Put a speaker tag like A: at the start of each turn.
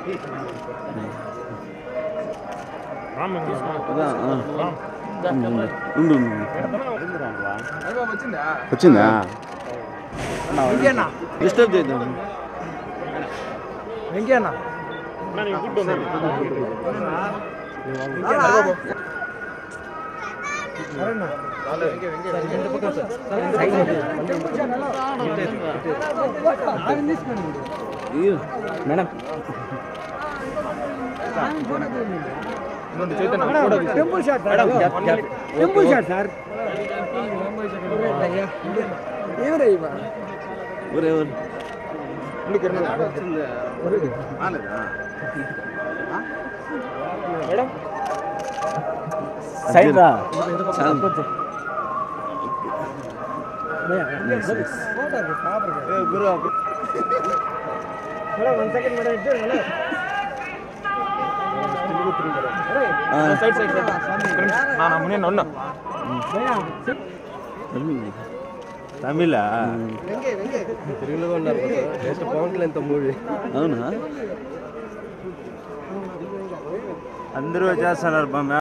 A: అదా, ఆ. ఉండు, ఉండు ఉండు. వచ్చిందా డిస్టర్బ్ చేద్దాం
B: వెంకయ్యనా
A: madam
B: temple shot temple shot sir ఎవరయ్యా
A: ఊరే ఊరు సైడ్ రా చాలు.
B: మేడం వన్ సెకండ్ మేడం ఇద్దరు హలో
A: ఆ.
B: సైడ్ సైడ్ సైడ్ నా ముని నన్ను
C: తమిళ
A: అవునా
C: అందరూ చేస్తున్నారు బా